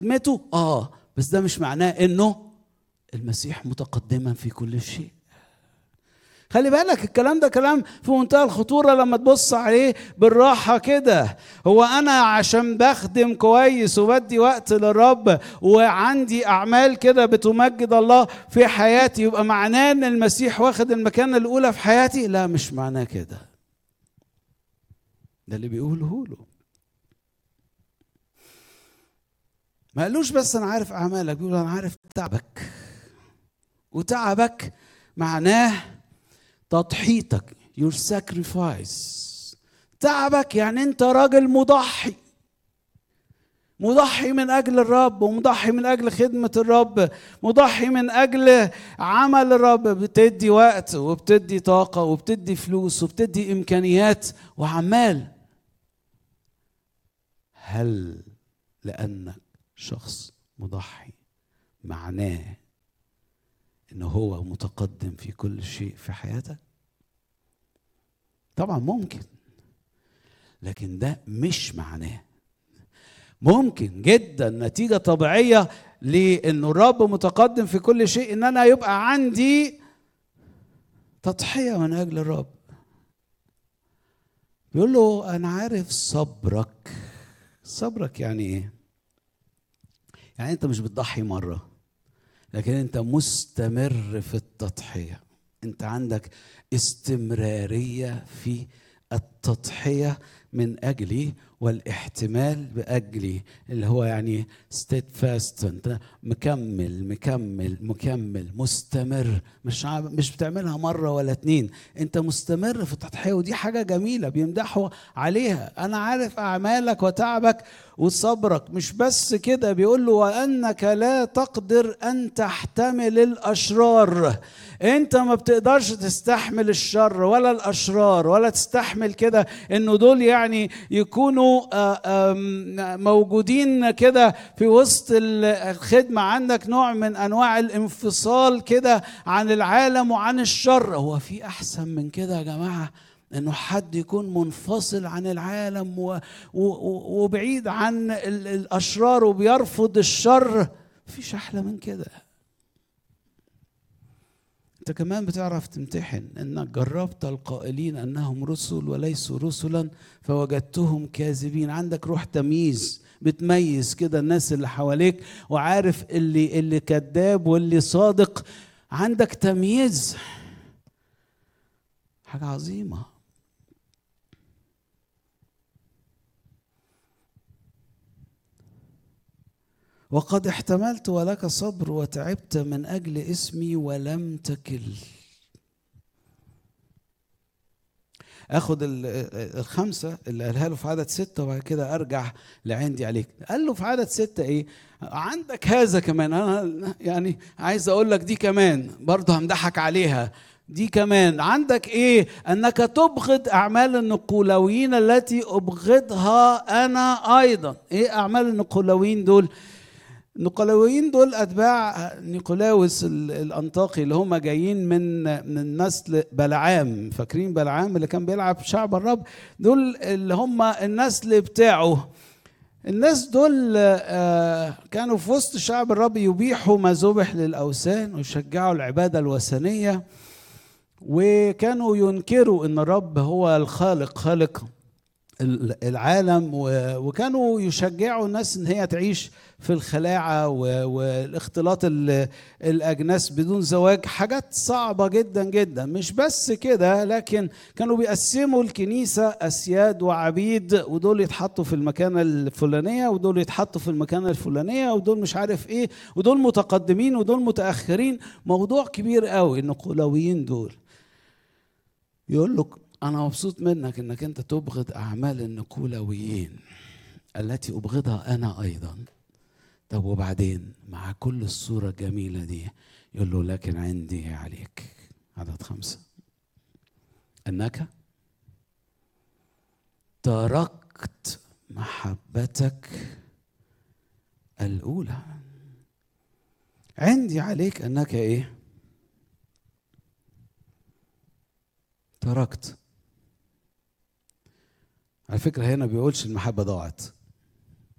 خدمته اه بس ده مش معناه انه المسيح متقدما في كل شيء خلي بالك الكلام ده كلام في منتهى الخطورة لما تبص عليه بالراحة كده هو أنا عشان بخدم كويس وبدي وقت للرب وعندي أعمال كده بتمجد الله في حياتي يبقى معناه إن المسيح واخد المكانة الأولى في حياتي لا مش معناه كده ده اللي بيقوله له ما قالوش بس أنا عارف أعمالك بيقول أنا عارف تعبك وتعبك معناه تضحيتك your sacrifice تعبك يعني انت راجل مضحي مضحي من اجل الرب ومضحي من اجل خدمه الرب مضحي من اجل عمل الرب بتدي وقت وبتدي طاقه وبتدي فلوس وبتدي امكانيات وعمال هل لانك شخص مضحي معناه انه هو متقدم في كل شيء في حياتك طبعا ممكن لكن ده مش معناه ممكن جدا نتيجه طبيعيه لانه الرب متقدم في كل شيء ان انا يبقى عندي تضحيه من اجل الرب بيقول له انا عارف صبرك صبرك يعني ايه يعني انت مش بتضحي مره لكن انت مستمر في التضحيه انت عندك استمراريه في التضحيه من اجلي والاحتمال باجلي اللي هو يعني steadfast انت مكمل مكمل مكمل مستمر مش مش بتعملها مره ولا اتنين انت مستمر في التضحيه ودي حاجه جميله بيمدحوا عليها انا عارف اعمالك وتعبك وصبرك مش بس كده بيقول له وانك لا تقدر ان تحتمل الاشرار انت ما بتقدرش تستحمل الشر ولا الاشرار ولا تستحمل كده انه دول يعني يكونوا موجودين كده في وسط الخدمه عندك نوع من انواع الانفصال كده عن العالم وعن الشر هو في احسن من كده يا جماعه انه حد يكون منفصل عن العالم و و وبعيد عن الاشرار وبيرفض الشر مفيش احلى من كده انت كمان بتعرف تمتحن انك جربت القائلين انهم رسل وليسوا رسلا فوجدتهم كاذبين عندك روح تمييز بتميز كده الناس اللي حواليك وعارف اللي اللي كذاب واللي صادق عندك تمييز حاجه عظيمه وقد احتملت ولك صبر وتعبت من اجل اسمي ولم تكل اخد الخمسه اللي قالها له في عدد سته وبعد كده ارجع لعندي عليك قال له في عدد سته ايه عندك هذا كمان انا يعني عايز اقول لك دي كمان برضه همدحك عليها دي كمان عندك ايه انك تبغض اعمال النقولويين التي ابغضها انا ايضا ايه اعمال النقولويين دول النقلاويين دول اتباع نيقولاوس الانطاكي اللي هم جايين من من نسل بلعام فاكرين بلعام اللي كان بيلعب شعب الرب دول اللي هم النسل بتاعه الناس دول كانوا في وسط شعب الرب يبيحوا ما ذبح للاوثان ويشجعوا العباده الوثنيه وكانوا ينكروا ان الرب هو الخالق خالق العالم وكانوا يشجعوا الناس ان هي تعيش في الخلاعه والاختلاط الاجناس بدون زواج حاجات صعبه جدا جدا مش بس كده لكن كانوا بيقسموا الكنيسه اسياد وعبيد ودول يتحطوا في المكانه الفلانيه ودول يتحطوا في المكانه الفلانيه ودول مش عارف ايه ودول متقدمين ودول متاخرين موضوع كبير قوي النقولويين دول يقول لك أنا مبسوط منك إنك أنت تبغض أعمال النقولويين التي أبغضها أنا أيضا طب وبعدين مع كل الصورة الجميلة دي يقول له لكن عندي عليك عدد خمسة أنك تركت محبتك الأولى عندي عليك أنك إيه تركت على فكرة هنا بيقولش المحبة ضاعت